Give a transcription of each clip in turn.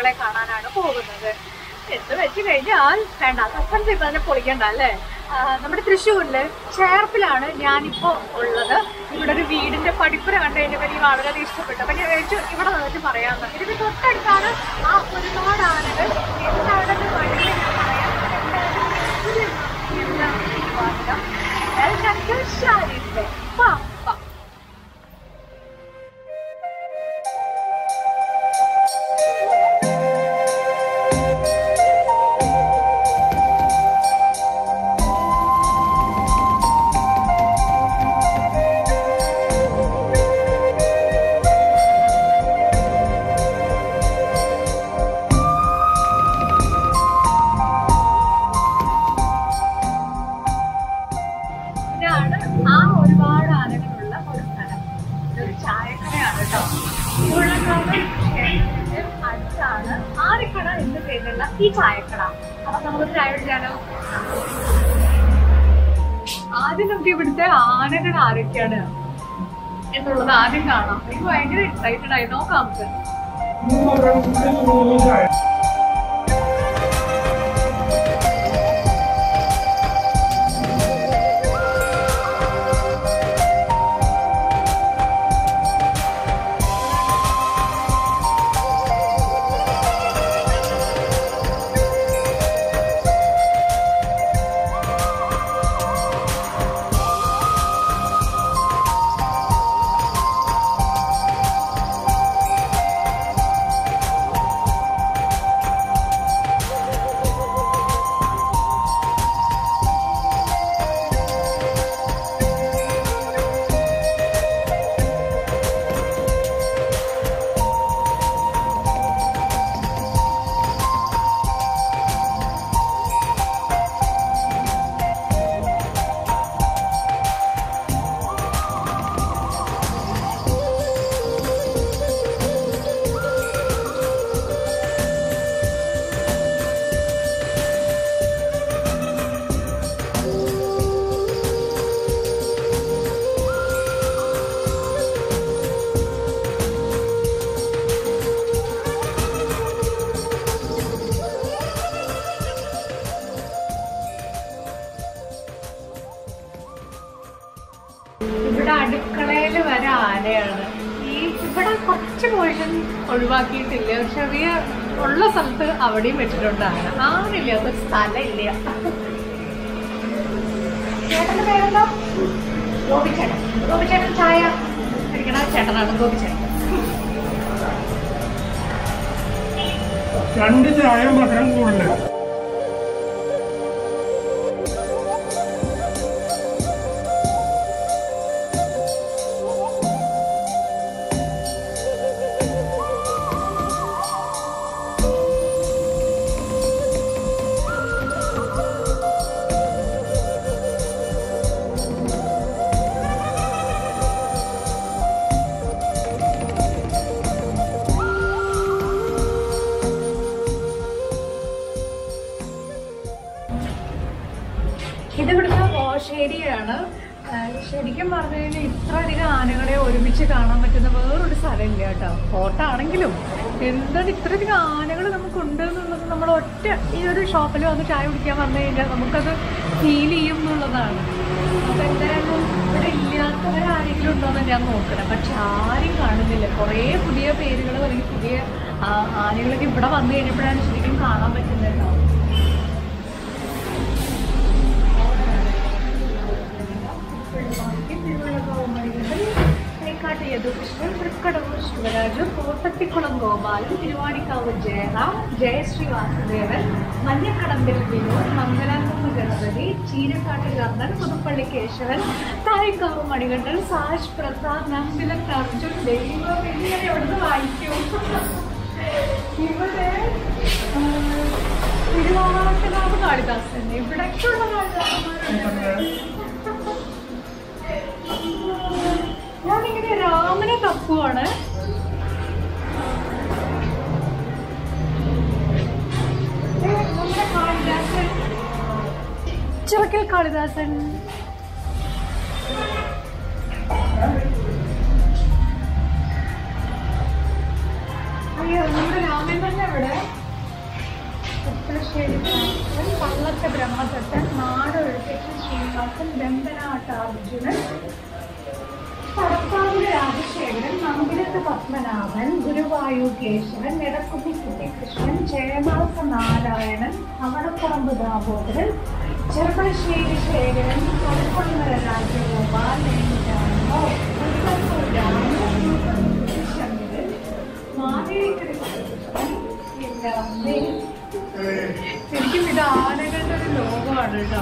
ആനകളെ കാണാനാണ് പോകുന്നത് എന്ന് വെച്ച് കഴിഞ്ഞാൽ വേണ്ട സസ്പെൻസ് ഇപ്പൊ തന്നെ പൊളിക്കണ്ട അല്ലേ ആ, നമ്മുടെ തൃശ്ശൂരില് ചേർപ്പിലാണ് ഞാനിപ്പോ ഉള്ളത് ഇവിടെ ഒരു വീടിന്റെ പടിപ്പുര കണ്ടു കഴിഞ്ഞപ്പോൾ എനിക്ക് വളരെയധികം ഇഷ്ടപ്പെട്ടു അപ്പൊ ഞാൻ വിചാരിച്ചു ഇവിടെ നിന്നിട്ട് പറയാമെന്ന് ഇതിന്റെ തൊട്ടടുത്താണ് ആ ഒരുപാട് ആനകൾ എന്താണെന്ന് വഴിയിൽ ഞാൻ പറയാം എന്താ വാർത്ത? Welcome to Shari's Way. വാ, വാ. ഇതാണ് ആ ഒരുപാട് ആനകളുള്ള ഒരു സ്ഥലം ഇതൊരു ചായക്കടയാണ് കേട്ടോ ഉള്ളക്കാട് ക്ഷേത്രത്തിന്റെ അടുത്താണ് ആനക്കട എന്ന് പേരുള്ള ഈ ചായക്കട അപ്പൊ നമുക്ക് ചായ കുടിക്കാനോ ആദ്യം നമുക്ക് ഇവിടുത്തെ ആനകൾ ആരൊക്കെയാണ് എന്നുള്ളത് ആദ്യം കാണാം എനിക്ക് ഭയങ്കര എക്സൈറ്റഡ് ആയി നോക്കാം നമുക്ക് ഇവിടെ അടുക്കളയിൽ വരെ ആനയാണ് ഈ ഇവിടെ കുറച്ച് പോർഷൻ ഒഴിവാക്കിയിട്ടില്ല ഒരു ചെറിയ ഉള്ള സ്ഥലത്ത് അവിടെയും വെച്ചിട്ടുണ്ട് ആന ആനില്ലാത്ത സ്ഥലമില്ല ചേട്ടന്റെ പേരെന്താ ഗോപിച്ചേട്ടൻ ഗോപിച്ചേട്ടൻ ചായ കഴിക്കണ ചേട്ടനാണ് ഗോപിച്ചേട്ടൻ രണ്ട് ചായ മധുരം കൂടുതൽ ഇതിവിടുത്തെ ഓശേരിയാണ് ആഹ് ശരിക്കും പറഞ്ഞു കഴിഞ്ഞാൽ ഇത്ര അധികം ആനകളെ ഒരുമിച്ച് കാണാൻ പറ്റുന്ന വേറൊരു സ്ഥലമില്ല കേട്ടോ ഫോട്ടോ ആണെങ്കിലും എന്താണ് ഇത്രയധികം ആനകൾ നമുക്കുണ്ട് എന്നുള്ളത് നമ്മൾ ഒറ്റ ഈ ഒരു ഷോപ്പിൽ വന്ന് ചായ കുടിക്കാൻ വന്നു കഴിഞ്ഞാൽ നമുക്കത് ഫീൽ ചെയ്യും എന്നുള്ളതാണ് അപ്പൊ എന്തായാലും ഇവിടെ ഇല്ലാത്തവരാരെങ്കിലും ഉണ്ടോന്ന് ഞാൻ നോക്കണം പക്ഷെ ആരും കാണുന്നില്ല കുറേ പുതിയ പേരുകൾ അല്ലെങ്കിൽ പുതിയ ആ, ആനകളൊക്കെ ഇവിടെ വന്നു കഴിഞ്ഞപ്പോഴാണ് ശരിക്കും കാണാൻ പറ്റുന്നുണ്ടോ തേക്കാട്ട് യദുകൃഷ്ണൻ തൃക്കടവൂർ ശിവരാജു കോട്ടത്തിക്കുളം ഗോപാലൻ തിരുവാണിക്കാവ് ജയറാം ജയശ്രീ വാസുദേവൻ മഞ്ഞക്കടമ്പിൽ വിനോദ് മംഗലാംകുന്ന് ഗണപതി ചീരക്കാട്ട് കർണൻ പുതുപ്പള്ളി കേശവൻ തായക്കാവ് മണികണ്ഠൻ സാജ് പ്രസാദ് നമ്പിലൻ അർജുൻ ദൈവം ഇങ്ങനെ എവിടുന്ന് വായിക്കും ഇവിടെ ആ, തിരുവാവാസനാവ് കാളിദാസൻ ഇവിടേക്കുള്ള കാളിദാസന്മാരുണ്ട് ഞാനിങ്ങനെ രാമനെ തപ്പുവാണ് ഏ, നമ്മുടെ കാളിദാസൻ ചിറക്കൽ കാളിദാസൻ അയ്യോ നമ്മുടെ രാമൻ തന്നെ ഇവിടെ വോഷേരി ഭാസ്കരൻ പള്ളത്തെ ബ്രഹ്മദത്തൻ നാടൊഴുക്കൻ ശ്രീനിവാസൻ വെമ്പനാട്ട അർജുനൻ കടപ്പാവിലെ രാജശേഖരൻ നമ്പിലത്ത് പത്മനാഭൻ ഗുരുവായൂർ കേശവൻ നെടക്കുട്ടി കുട്ടികൃഷ്ണൻ ജയമാസ നാരായണൻ അവണപ്പറമ്പ് ദാമോദരൻ ചെറുപ്പശ്ശേരി ശേഖരൻ കടപ്പുറമര രാജഗോപാൽ നെയ്യാണോ ശങ്കരൻ മാവേലിക്കര കൃഷ്ണൻ പിന്നെ അമ്മേ ശരിക്കും ഇത് ആനകളുടെ ഒരു ലോകമാണ് കേട്ടോ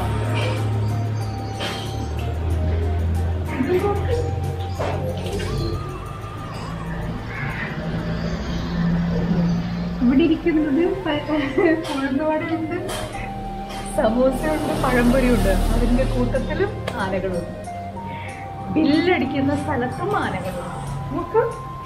ഇത് നോക്ക്. ഇവിടെ ഇരിക്കുന്നത് ഉഴുന്നുവടയുണ്ട് സമൂസയുണ്ട് പഴംപൊരിയുണ്ട് അതിന്റെ കൂട്ടത്തിലും ആനകളുണ്ട് ബില്ലടിക്കുന്ന സ്ഥലത്തും ആനകളുണ്ട് നമുക്ക്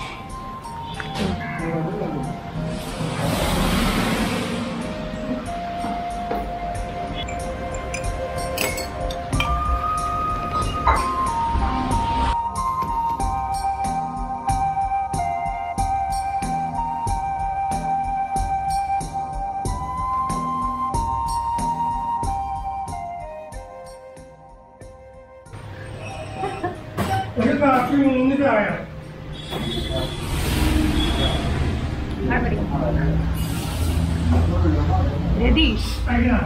ഒരു കാപ്പി മൂന്ന് ചായ രതീഷ് അതിനാ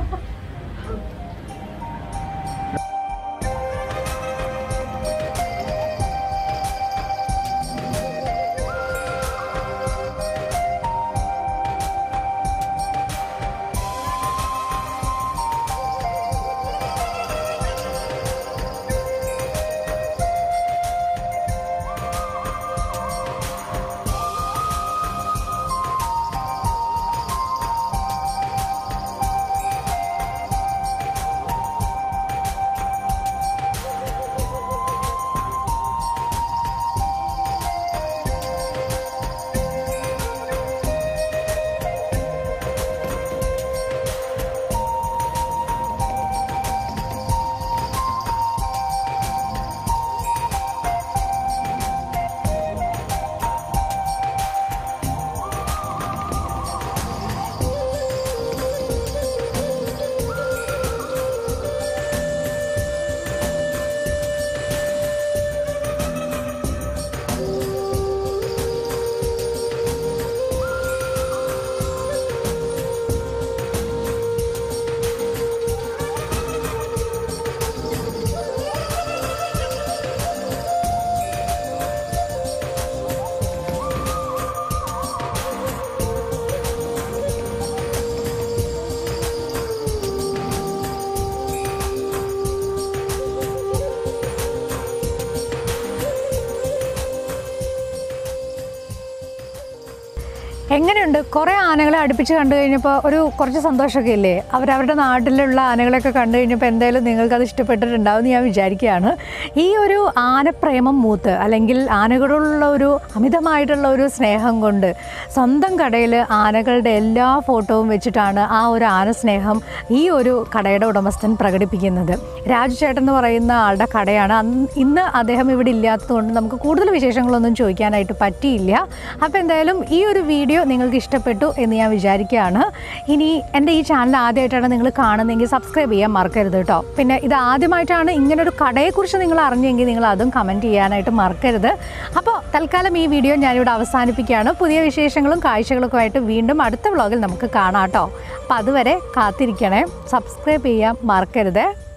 എങ്ങനെയുണ്ട് കുറേ ആനകളെ അടുപ്പിച്ച് കണ്ടു കഴിഞ്ഞപ്പോൾ ഒരു കുറച്ച് സന്തോഷമൊക്കെ ഇല്ലേ അവരവരുടെ നാട്ടിലുള്ള ആനകളൊക്കെ കണ്ടു കഴിഞ്ഞപ്പോൾ എന്തായാലും നിങ്ങൾക്കത് ഇഷ്ടപ്പെട്ടിട്ടുണ്ടാവും എന്ന് ഞാൻ വിചാരിക്കുകയാണ് ഈ ഒരു ആനപ്രേമം മൂത്ത് അല്ലെങ്കിൽ ആനകളോടുള്ള ഒരു അമിതമായിട്ടുള്ള ഒരു സ്നേഹം കൊണ്ട് സ്വന്തം കടയിൽ ആനകളുടെ എല്ലാ ഫോട്ടോവും വെച്ചിട്ടാണ് ആ ഒരു ആന സ്നേഹം ഈ ഒരു കടയുടെ ഉടമസ്ഥൻ പ്രകടിപ്പിക്കുന്നത് രാജു ചേട്ടൻ എന്ന് പറയുന്ന ആളുടെ കടയാണ് അന്ന് ഇന്ന് അദ്ദേഹം ഇവിടെ ഇല്ലാത്തതുകൊണ്ട് നമുക്ക് കൂടുതൽ വിശേഷങ്ങളൊന്നും ചോദിക്കാനായിട്ട് പറ്റിയില്ല അപ്പോൾ എന്തായാലും ഈ ഒരു വീഡിയോ നിങ്ങൾക്ക് ഇഷ്ടപ്പെട്ടു എന്ന് ഞാൻ വിചാരിക്കുകയാണ് ഇനി എൻ്റെ ഈ ചാനൽ ആദ്യമായിട്ടാണ് നിങ്ങൾ കാണുന്നതെങ്കിൽ സബ്സ്ക്രൈബ് ചെയ്യാൻ മറക്കരുത് കേട്ടോ പിന്നെ ഇത് ആദ്യമായിട്ടാണ് ഇങ്ങനൊരു കടയെക്കുറിച്ച് നിങ്ങൾ അറിഞ്ഞെങ്കിൽ നിങ്ങൾ അതും കമൻറ്റ് ചെയ്യാനായിട്ട് മറക്കരുത് അപ്പോൾ തൽക്കാലം ഈ വീഡിയോ ഞാനിവിടെ അവസാനിപ്പിക്കുകയാണ് പുതിയ വിശേഷങ്ങളും കാഴ്ചകളൊക്കെ ആയിട്ട് വീണ്ടും അടുത്ത വ്ളോഗിൽ നമുക്ക് കാണാം കേട്ടോ അപ്പോൾ അതുവരെ കാത്തിരിക്കണേ സബ്സ്ക്രൈബ് ചെയ്യാൻ മറക്കരുത്